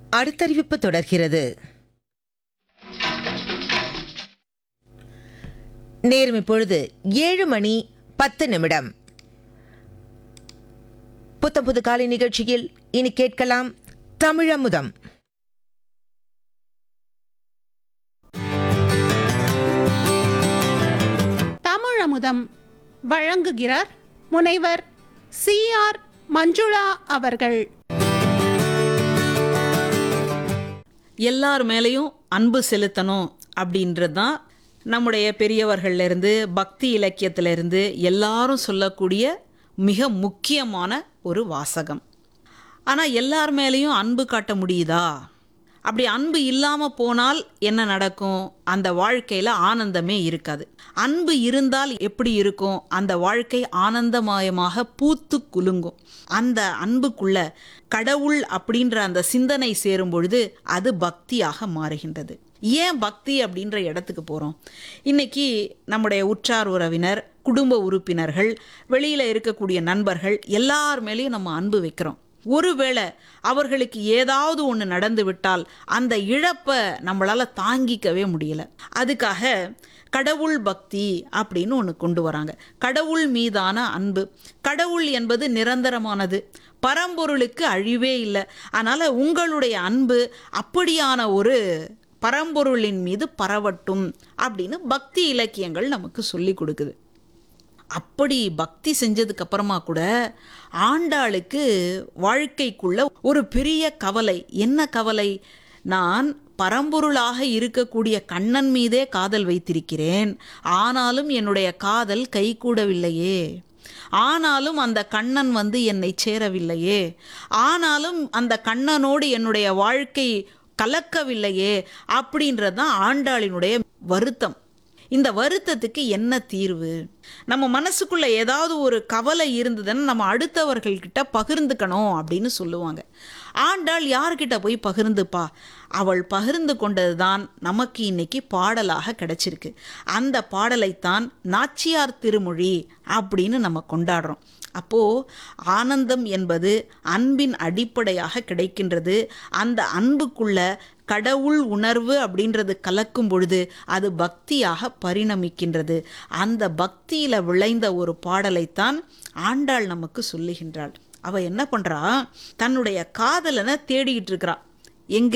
அடுத்தறிவிப்பு தொடர்கிறது நேரம் இப்பொழுது ஏழு மணி பத்து நிமிடம் புத்தம் புது காலை நிகழ்ச்சியில் இனி கேட்கலாம் தமிழமுதம் தமிழமுதம் வழங்குகிறார் முனைவர் சி ஆர் மஞ்சுளா அவர்கள் எல்லார் மேலேயும் அன்பு செலுத்தணும் அப்படின்றது தான் நம்முடைய பெரியவர்கள்ல இருந்து பக்தி இலக்கியத்துல இருந்து எல்லாரும் சொல்லக்கூடிய மிக முக்கியமான ஒரு வாசகம் ஆனால் எல்லார் மேலேயும் அன்பு காட்ட முடியுதா அப்படி அன்பு இல்லாமல் போனால் என்ன நடக்கும் அந்த வாழ்க்கையில் ஆனந்தமே இருக்காது அன்பு இருந்தால் எப்படி இருக்கும் அந்த வாழ்க்கை ஆனந்தமயமாக பூத்து குலுங்கும் அந்த அன்புக்குள்ள கடவுள் அப்படின்ற அந்த சிந்தனை சேரும் பொழுது அது பக்தியாக மாறுகின்றது ஏன் பக்தி அப்படின்ற இடத்துக்கு போகிறோம் இன்னைக்கு நம்முடைய உற்றார் உறவினர் குடும்ப உறுப்பினர்கள் வெளியில் இருக்கக்கூடிய நண்பர்கள் எல்லார் மேலேயும் நம்ம அன்பு வைக்கிறோம் ஒருவேளை அவர்களுக்கு ஏதாவது ஒன்று நடந்து விட்டால் அந்த இழப்பை நம்மளால் தாங்கிக்கவே முடியல அதுக்காக கடவுள் பக்தி அப்படின்னு ஒன்று கொண்டு வராங்க கடவுள் மீதான அன்பு கடவுள் என்பது நிரந்தரமானது பரம்பொருளுக்கு அழிவே இல்லை அதனால் உங்களுடைய அன்பு அப்படியான ஒரு பரம்பொருளின் மீது பரவட்டும் அப்படின்னு பக்தி இலக்கியங்கள் நமக்கு சொல்லி கொடுக்குது அப்படி பக்தி செஞ்சதுக்கு அப்புறமா கூட ஆண்டாளுக்கு வாழ்க்கைக்குள்ள ஒரு பெரிய கவலை என்ன கவலை நான் பரம்பொருளாக இருக்கக்கூடிய கண்ணன் மீதே காதல் வைத்திருக்கிறேன் ஆனாலும் என்னுடைய காதல் கைகூடவில்லையே ஆனாலும் அந்த கண்ணன் வந்து என்னை சேரவில்லையே ஆனாலும் அந்த கண்ணனோடு என்னுடைய வாழ்க்கை கலக்கவில்லையே அப்படின்றது தான் ஆண்டாளினுடைய வருத்தம் இந்த வருத்தத்துக்கு என்ன தீர்வு நம்ம மனசுக்குள்ள ஏதாவது ஒரு கவலை இருந்ததுன்னா நம்ம அடுத்தவர்கள்கிட்ட பகிர்ந்துக்கணும் அப்படின்னு சொல்லுவாங்க ஆண்டாள் யார்கிட்ட போய் பகிர்ந்துப்பா அவள் பகிர்ந்து கொண்டது தான் நமக்கு இன்னைக்கு பாடலாக கிடைச்சிருக்கு அந்த பாடலைத்தான் நாச்சியார் திருமொழி அப்படின்னு நம்ம கொண்டாடுறோம் அப்போ ஆனந்தம் என்பது அன்பின் அடிப்படையாக கிடைக்கின்றது அந்த அன்புக்குள்ள கடவுள் உணர்வு அப்படின்றது கலக்கும் பொழுது அது பக்தியாக பரிணமிக்கின்றது அந்த பக்தியில விளைந்த ஒரு பாடலைத்தான் ஆண்டாள் நமக்கு சொல்லுகின்றாள் அவ என்ன பண்றா தன்னுடைய காதலனை தேடிக்கிட்டு இருக்கிறா எங்க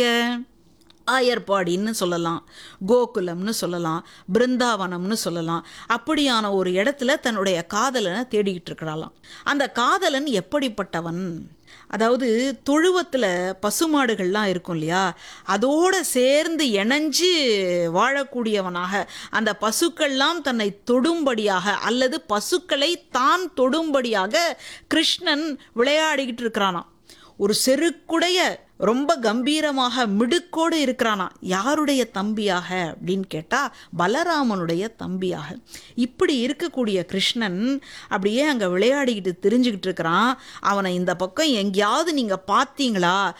ஆயர்பாடின்னு சொல்லலாம் கோகுலம்னு சொல்லலாம் பிருந்தாவனம்னு சொல்லலாம் அப்படியான ஒரு இடத்துல தன்னுடைய காதலனை தேடிக்கிட்டு இருக்கிறாளாம் அந்த காதலன் எப்படிப்பட்டவன் அதாவது தொழுவத்தில் பசுமாடுகள்லாம் இருக்கும் இல்லையா அதோடு சேர்ந்து இணைஞ்சு வாழக்கூடியவனாக அந்த பசுக்கள்லாம் தன்னை தொடும்படியாக அல்லது பசுக்களை தான் தொடும்படியாக கிருஷ்ணன் விளையாடிக்கிட்டு இருக்கிறானாம் ஒரு செருக்குடைய ரொம்ப கம்பீரமாக மிடுக்கோடு இருக்கிறானா யாருடைய தம்பியாக அப்படின்னு கேட்டால் பலராமனுடைய தம்பியாக இப்படி இருக்கக்கூடிய கிருஷ்ணன் அப்படியே அங்கே விளையாடிக்கிட்டு தெரிஞ்சுக்கிட்டு இருக்கிறான் அவனை இந்த பக்கம் எங்கேயாவது நீங்கள் பார்த்தீங்களா